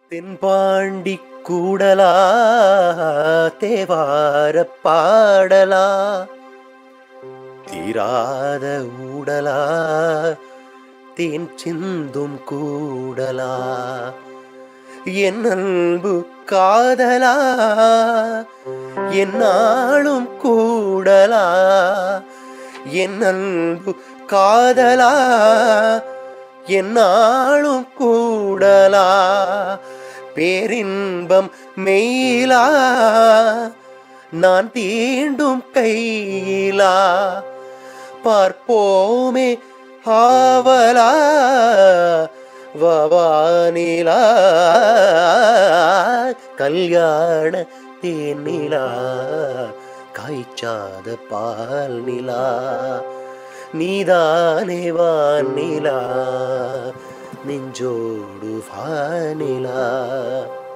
தென்பாண்டி கூடலா தேவார பாடலா தீராத ஊடலா தேன் சிந்தும் கூடலா என் அன்பு காதலா என்னாலும் கூடலா என் அன்பு காதலா என்னாலும் கூடலா பேரின்பம் மெயிலா நான் தீண்டும் கையிலா பார்ப்போமே ஆவலா வவானிலா கல்யாண தேனிலா காய்ச்சாத பால் நிலா நீதானே வானிலா நெஞ்சோடு வானிலா